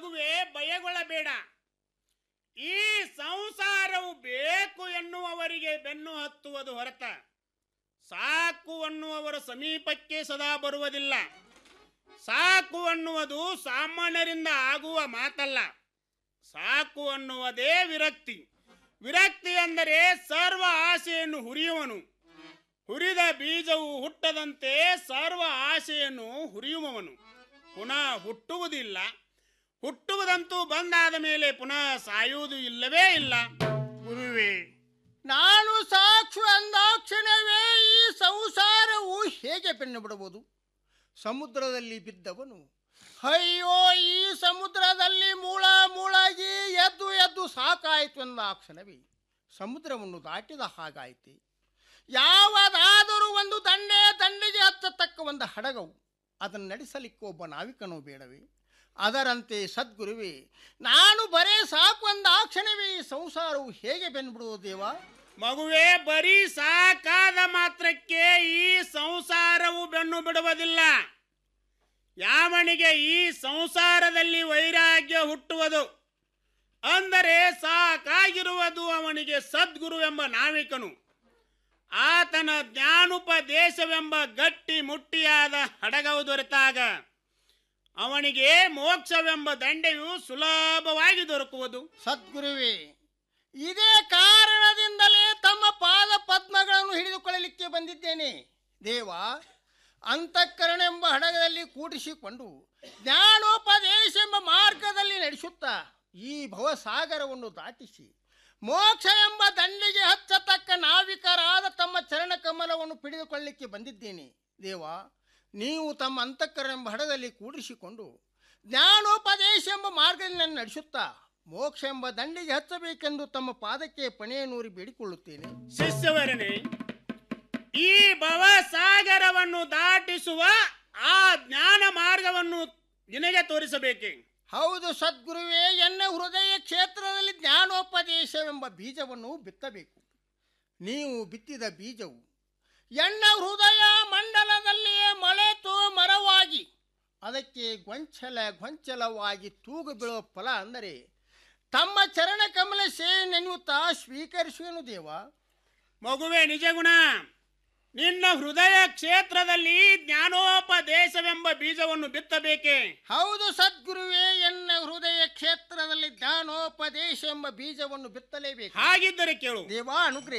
ಮಗುವೆ ಭಯಗೊಳ್ಳಬೇಡ ಈ ಸಂಸಾರವು ಬೇಕು ಎನ್ನುವವರಿಗೆ ಬೆನ್ನು ಹತ್ತುವುದು ಹೊರತ ಸಾಕು ಅನ್ನುವವರ ಸಮೀಪಕ್ಕೆ ಸದಾ ಬರುವುದಿಲ್ಲ ಸಾಕು ಅನ್ನುವುದು ಸಾಮಾನ್ಯರಿಂದ ಆಗುವ ಮಾತಲ್ಲ ಸಾಕು ಅನ್ನುವುದೇ ವಿರಕ್ತಿ ವಿರಕ್ತಿ ಅಂದರೆ ಸರ್ವ ಆಸೆಯನ್ನು ಹುರಿಯುವನು ಹುರಿದ ಬೀಜವು ಹುಟ್ಟದಂತೆ ಸರ್ವ ಆಸೆಯನ್ನು ಹುರಿಯುವವನು ಪುನಃ ಹುಟ್ಟುವುದಿಲ್ಲ ಹುಟ್ಟುವುದಂತೂ ಬಂದಾದ ಮೇಲೆ ಪುನಃ ಸಾಯುವುದು ಇಲ್ಲವೇ ಇಲ್ಲ ಗುರುವೇ ನಾನು ಸಾಕ್ಷು ಅಂದಾಕ್ಷಣವೇ ಈ ಸಂಸಾರವು ಹೇಗೆ ಬೆನ್ನು ಬಿಡಬಹುದು ಸಮುದ್ರದಲ್ಲಿ ಬಿದ್ದವನು ಅಯ್ಯೋ ಈ ಸಮುದ್ರದಲ್ಲಿ ಮೂಳ ಮೂಳಾಗಿ ಎದ್ದು ಎದ್ದು ಸಾಕಾಯಿತು ಎಂದಾಕ್ಷಣವೇ ಸಮುದ್ರವನ್ನು ದಾಟಿದ ಹಾಗಾಯಿತೆ ಯಾವುದಾದರೂ ಒಂದು ದಂಡೆ ದಂಡೆಗೆ ಹತ್ತತಕ್ಕ ಒಂದು ಹಡಗವು ಅದನ್ನು ನಡೆಸಲಿಕ್ಕೆ ಒಬ್ಬ ನಾವಿಕನೂ ಬೇಡವೇ ಅದರಂತೆ ಸದ್ಗುರುವೇ ನಾನು ಬರೇ ಸಾಕು ಅಂದಾಕ್ಷಣವೇ ಈ ಸಂಸಾರವು ಹೇಗೆ ಬೆನ್ಬಿಡುವುದು ದೇವ ಮಗುವೆ ಬರೀ ಸಾಕಾದ ಮಾತ್ರಕ್ಕೆ ಈ ಸಂಸಾರವು ಬೆನ್ನು ಬಿಡುವುದಿಲ್ಲ ಯಾವನಿಗೆ ಈ ಸಂಸಾರದಲ್ಲಿ ವೈರಾಗ್ಯ ಹುಟ್ಟುವುದು ಅಂದರೆ ಸಾಕಾಗಿರುವುದು ಅವನಿಗೆ ಸದ್ಗುರು ಎಂಬ ನಾವಿಕನು ಆತನ ಜ್ಞಾನೋಪದೇಶವೆಂಬ ಗಟ್ಟಿ ಮುಟ್ಟಿಯಾದ ಹಡಗವು ದೊರೆತಾಗ ಅವನಿಗೆ ಮೋಕ್ಷವೆಂಬ ದಂಡೆಯು ಸುಲಭವಾಗಿ ದೊರಕುವುದು ಸದ್ಗುರುವೇ ಇದೇ ಕಾರಣದಿಂದಲೇ ತಮ್ಮ ಪಾದ ಪದ್ಮಗಳನ್ನು ಹಿಡಿದುಕೊಳ್ಳಲಿಕ್ಕೆ ಬಂದಿದ್ದೇನೆ ದೇವ ಅಂತಃಕರಣ ಎಂಬ ಹಡಗದಲ್ಲಿ ಕೂಡಿಸಿಕೊಂಡು ಜ್ಞಾನೋಪದೇಶ ಎಂಬ ಮಾರ್ಗದಲ್ಲಿ ನಡೆಸುತ್ತಾ ಈ ಭವಸಾಗರವನ್ನು ದಾಟಿಸಿ ಮೋಕ್ಷ ಎಂಬ ದಂಡಿಗೆ ಹಚ್ಚತಕ್ಕ ನಾವಿಕರಾದ ತಮ್ಮ ಚರಣ ಕಮಲವನ್ನು ಪಿಡಿದುಕೊಳ್ಳಲಿಕ್ಕೆ ಬಂದಿದ್ದೇನೆ ದೇವ ನೀವು ತಮ್ಮ ಅಂತಃಕರಣ ಎಂಬ ಹಡಗದಲ್ಲಿ ಕೂಡಿಸಿಕೊಂಡು ಜ್ಞಾನೋಪದೇಶ ಎಂಬ ಮಾರ್ಗದಲ್ಲಿ ನನ್ನ ನಡೆಸುತ್ತಾ ಮೋಕ್ಷ ಎಂಬ ದಂಡಿಗೆ ಹಚ್ಚಬೇಕೆಂದು ತಮ್ಮ ಪಾದಕ್ಕೆ ಪಣೆಯನೂರಿ ಬೇಡಿಕೊಳ್ಳುತ್ತೇನೆ ಶಿಷ್ಯವರನೇ ಈ ಭವಸಾಗರವನ್ನು ದಾಟಿಸುವ ಆ ಜ್ಞಾನ ಮಾರ್ಗವನ್ನು ನಿನಗೆ ತೋರಿಸಬೇಕೆ ಹೌದು ಸದ್ಗುರುವೇ ಎನ್ನ ಹೃದಯ ಕ್ಷೇತ್ರದಲ್ಲಿ ಜ್ಞಾನೋಪದೇಶವೆಂಬ ಬೀಜವನ್ನು ಬಿತ್ತಬೇಕು ನೀವು ಬಿತ್ತಿದ ಬೀಜವು ಎನ್ನ ಹೃದಯ ಮಂಡಲದಲ್ಲಿಯೇ ಮಳೆತು ಮರವಾಗಿ ಅದಕ್ಕೆ ಗೊಂಚಲ ಗೊಂಚಲವಾಗಿ ತೂಗು ಬೀಳುವ ಫಲ ಅಂದರೆ ತಮ್ಮ ಚರಣ ಕಮಲ ಸೇ ನೆನೆಯುತ್ತಾ ಸ್ವೀಕರಿಸುವೆನು ದೇವ ಮಗುವೆ ನಿಜಗುಣ ನಿನ್ನ ಹೃದಯ ಕ್ಷೇತ್ರದಲ್ಲಿ ಜ್ಞಾನೋಪದೇಶವೆಂಬ ಬೀಜವನ್ನು ಬಿತ್ತಬೇಕೆ ಹೌದು ಸದ್ಗುರುವೇ ಎನ್ನ ಹೃದಯ ಕ್ಷೇತ್ರದಲ್ಲಿ ಜ್ಞಾನೋಪದೇಶ ಎಂಬ ಬೀಜವನ್ನು ಬಿತ್ತಲೇಬೇಕು ಹಾಗಿದ್ದರೆ ಕೇಳು ದೇವ ಅನುಗ್ರಹ